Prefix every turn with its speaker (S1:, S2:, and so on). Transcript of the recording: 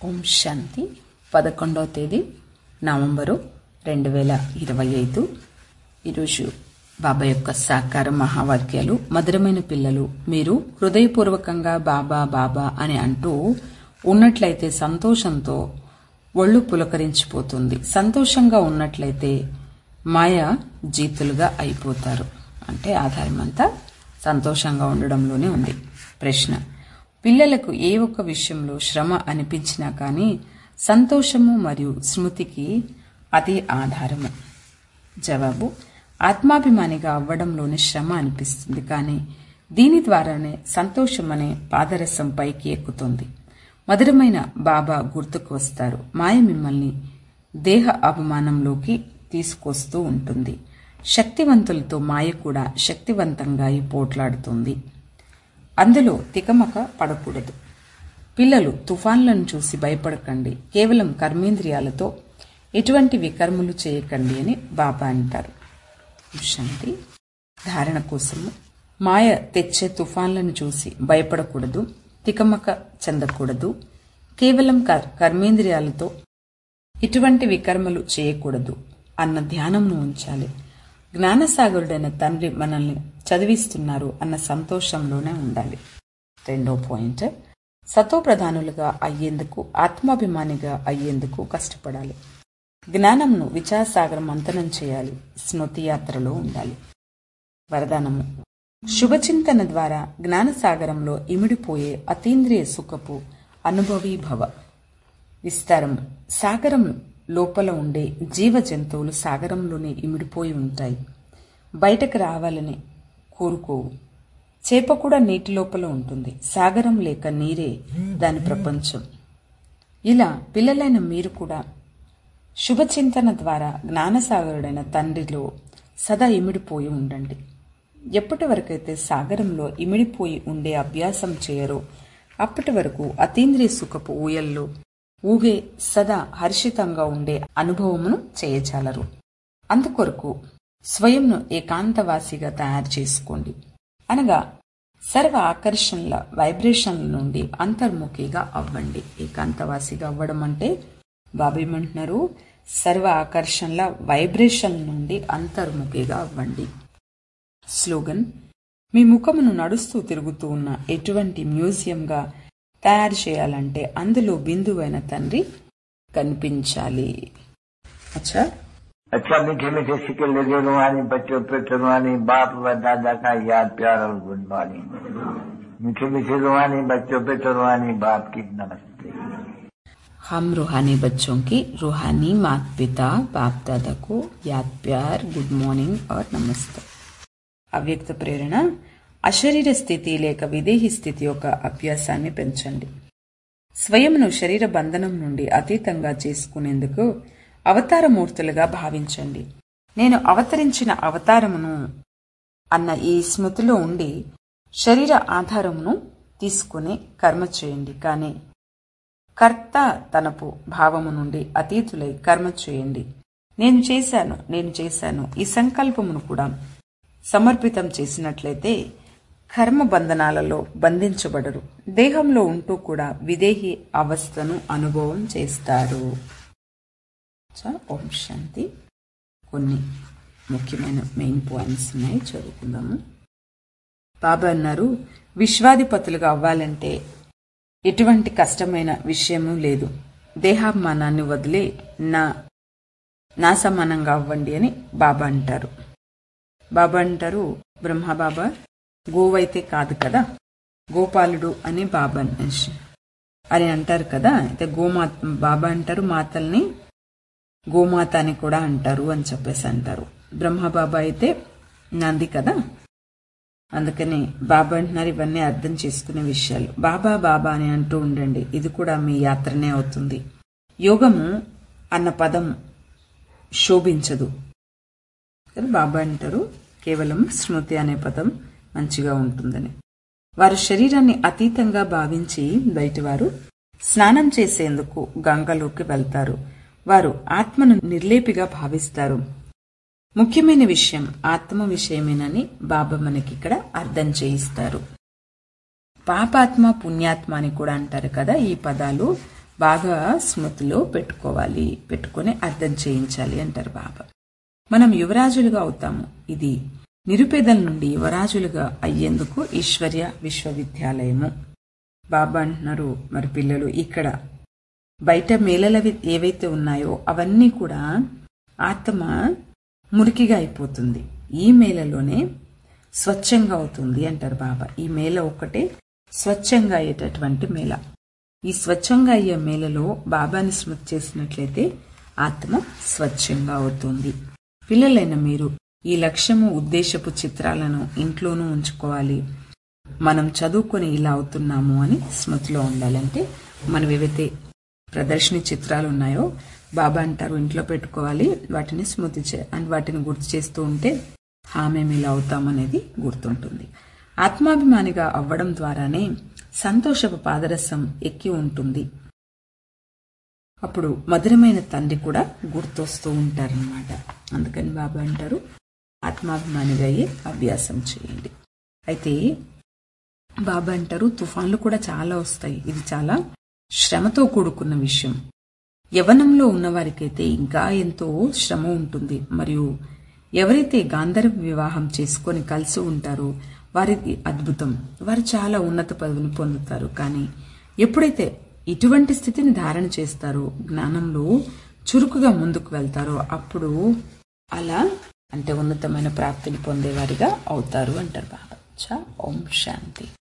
S1: ఓం శాంతి పదకొండవ తేదీ నవంబరు రెండు వేల ఇరవై ఐదు ఈరోజు బాబా యొక్క సాకార మహావాక్యాలు మధురమైన పిల్లలు మీరు హృదయపూర్వకంగా బాబా బాబా అని అంటూ ఉన్నట్లయితే సంతోషంతో ఒళ్ళు పులకరించిపోతుంది సంతోషంగా ఉన్నట్లయితే మాయ జీతులుగా అయిపోతారు అంటే ఆధారం అంతా సంతోషంగా ఉండడంలోనే ఉంది ప్రశ్న పిల్లలకు ఏ ఒక్క విషయంలో శ్రమ అనిపించినా కానీ సంతోషము మరియు స్మృతికి అదే ఆధారము జవాబు ఆత్మాభిమానిగా అవ్వడంలోనే శ్రమ అనిపిస్తుంది కానీ దీని ద్వారానే సంతోషం అనే పాదరసం పైకి ఎక్కుతుంది మధురమైన బాబా గుర్తుకు వస్తారు మాయ మిమ్మల్ని దేహ అభిమానంలోకి తీసుకొస్తూ ఉంటుంది శక్తివంతులతో మాయ కూడా శక్తివంతంగా ఈ పోట్లాడుతుంది అందులో తికమక పడకూడదు పిల్లలు తుఫాన్లను చూసి భయపడకండి కేవలం కర్మేంద్రియాలతో ఎటువంటి వికర్మలు చేయకండి అని బాబా అంటారు శాంతి ధారణ కోసము మాయ తెచ్చే తుఫాన్లను చూసి భయపడకూడదు తికమక చెందకూడదు కేవలం కర్మేంద్రియాలతో ఇటువంటి వికర్మలు చేయకూడదు అన్న ధ్యానంను ఉంచాలి జ్ఞానసాగరుడైన తండ్రి మనల్ని చదివిస్తున్నారు అన్న సంతోషంలోనే ఉండాలి రెండో పాయింట్ సతో ప్రధానులుగా అయ్యేందుకు ఆత్మాభిమానిగా అయ్యేందుకు కష్టపడాలి జ్ఞానంను విచారసాగరం మంతనం చేయాలి స్మృతి యాత్రలో ఉండాలి వరదానము శుభచింతన ద్వారా జ్ఞానసాగరంలో ఇమిడిపోయే అతీంద్రియ సుఖపు అనుభవీ భవ విస్తారం సాగరం లోపల ఉండే జీవ జంతువులు సాగరంలోనే ఇమిడిపోయి ఉంటాయి బయటకు రావాలని కోరుకోవు చేప కూడా నీటి లోపల ఉంటుంది సాగరం లేక నీరే దాని ప్రపంచం ఇలా పిల్లలైన మీరు కూడా శుభచింతన ద్వారా జ్ఞానసాగరుడైన తండ్రిలో సదా ఇమిడిపోయి ఉండండి ఎప్పటి వరకైతే సాగరంలో ఇమిడిపోయి ఉండే అభ్యాసం చేయరో అప్పటి వరకు అతీంద్రియ సుఖపు ఊయల్లో ఊగే సదా హర్షితంగా ఉండే అనుభవమును చేయచాలరు అందుకొరకు స్వయంను ఏకాంతవాసిగా తయారు చేసుకోండి అనగా సర్వ ఆకర్షణల వైబ్రేషన్ల నుండి అంతర్ముఖిగా అవ్వండి ఏకాంతవాసిగా అవ్వడం అంటే బాబేమంటున్నారు సర్వ ఆకర్షణల వైబ్రేషన్ నుండి అంతర్ముఖిగా అవ్వండి స్లోగన్ మీ ముఖమును నడుస్తూ తిరుగుతూ ఉన్న ఎటువంటి మ్యూజియంగా తయారు చేయాలంటే అందులో బిందువైన తండ్రి కనిపించాలి అచ్చా
S2: अच्छा मीठे मीठे सिक्के लगे रुहानी बच्चों पे रुहानी बाप व दादा का याद प्यार और गुड मॉर्निंग मीठे मीठे रुहानी बच्चों पे रुहानी बाप की नमस्ते
S1: हम रूहानी बच्चों की रूहानी माता पिता बाप दादा को याद प्यार గుడ్ మార్నింగ్ और నమస్తే అవ్యక్త ప్రేరణ అశరీర స్థితి లేక విదేహి స్థితి యొక్క అభ్యాసాన్ని పెంచండి స్వయంను శరీర బంధనం నుండి అతీతంగా చేసుకునేందుకు అవతారమూర్తులుగా భావించండి నేను అవతరించిన అవతారమును అన్న ఈ స్మృతిలో ఉండి శరీర ఆధారమును తీసుకుని కర్మ చేయండి కానీ కర్త తనపు భావము నుండి అతీతులై కర్మ చేయండి నేను చేశాను నేను చేశాను ఈ సంకల్పమును కూడా సమర్పితం చేసినట్లయితే కర్మ బంధనాలలో బంధించబడరు దేహంలో ఉంటూ కూడా విదేహి అవస్థను అనుభవం చేస్తారు ఓం శాంతి కొన్ని ముఖ్యమైన మెయిన్ పాయింట్స్ ఉన్నాయి చదువుకుందాము బాబా అన్నారు విశ్వాధిపతులుగా అవ్వాలంటే ఎటువంటి కష్టమైన విషయము లేదు దేహాభిమానాన్ని వదిలే నా నా సమానంగా అవ్వండి అని బాబా అంటారు బాబా అంటారు బ్రహ్మ బాబా గోవైతే కాదు కదా గోపాలుడు అని బాబా అని అంటారు కదా అయితే గోమాత బాబా అంటారు మాతల్ని గోమాత అని కూడా అంటారు అని చెప్పేసి అంటారు బ్రహ్మ బాబా అయితే నంది కదా అందుకని బాబా అంటున్నారు ఇవన్నీ అర్థం చేసుకునే విషయాలు బాబా బాబా అని అంటూ ఉండండి ఇది కూడా మీ యాత్రనే అవుతుంది యోగము అన్న పదం శోభించదు బాబా అంటారు కేవలం స్మృతి అనే పదం మంచిగా ఉంటుందని వారు శరీరాన్ని అతీతంగా భావించి బయటివారు స్నానం చేసేందుకు గంగలోకి వెళ్తారు వారు ఆత్మను నిర్లేపిగా భావిస్తారు ముఖ్యమైన విషయం ఆత్మ విషయమేనని బాబా మనకి ఇక్కడ అర్థం చేయిస్తారు పాపాత్మ పుణ్యాత్మ అని కూడా అంటారు కదా ఈ పదాలు బాగా స్మృతిలో పెట్టుకోవాలి పెట్టుకొని అర్థం చేయించాలి అంటారు బాబా మనం యువరాజులుగా అవుతాము ఇది నిరుపేదల నుండి యువరాజులుగా అయ్యేందుకు ఈశ్వర్య విశ్వవిద్యాలయము బాబా అంటున్నారు మరి పిల్లలు ఇక్కడ బయట మేళలవి ఏవైతే ఉన్నాయో అవన్నీ కూడా ఆత్మ మురికిగా అయిపోతుంది ఈ మేళలోనే స్వచ్ఛంగా అవుతుంది అంటారు బాబా ఈ మేళ ఒక్కటే స్వచ్ఛంగా అయ్యేటటువంటి మేళ ఈ స్వచ్ఛంగా అయ్యే మేళలో బాబాని స్మృతి చేసినట్లయితే ఆత్మ స్వచ్ఛంగా అవుతుంది పిల్లలైన మీరు ఈ లక్ష్యము ఉద్దేశపు చిత్రాలను ఇంట్లోనూ ఉంచుకోవాలి మనం చదువుకొని ఇలా అవుతున్నాము అని స్మృతిలో ఉండాలంటే మనం ఏవైతే ప్రదర్శన చిత్రాలు ఉన్నాయో బాబా అంటారు ఇంట్లో పెట్టుకోవాలి వాటిని స్మృతి చే అండ్ వాటిని గుర్తు చేస్తూ ఉంటే హా మేము ఇలా అవుతామనేది గుర్తుంటుంది ఆత్మాభిమానిగా అవ్వడం ద్వారానే సంతోషపు పాదరసం ఎక్కి ఉంటుంది అప్పుడు మధురమైన తండ్రి కూడా గుర్తొస్తూ ఉంటారనమాట అందుకని బాబా అంటారు ఆత్మాభిమానిగా అయ్యే అభ్యాసం చేయండి అయితే బాబా అంటారు తుఫాన్లు కూడా చాలా వస్తాయి ఇది చాలా శ్రమతో కూడుకున్న విషయం యవనంలో ఉన్నవారికైతే ఇంకా ఎంతో శ్రమ ఉంటుంది మరియు ఎవరైతే గాంధర్వ వివాహం చేసుకొని కలిసి ఉంటారో వారిది అద్భుతం వారు చాలా ఉన్నత పదవిని పొందుతారు కానీ ఎప్పుడైతే ఇటువంటి స్థితిని ధారణ చేస్తారో జ్ఞానంలో చురుకుగా ముందుకు వెళ్తారో అప్పుడు అలా అంటే ఉన్నతమైన ప్రాప్తిని పొందేవారిగా అవుతారు అంటారు బాబా చా ఓం శాంతి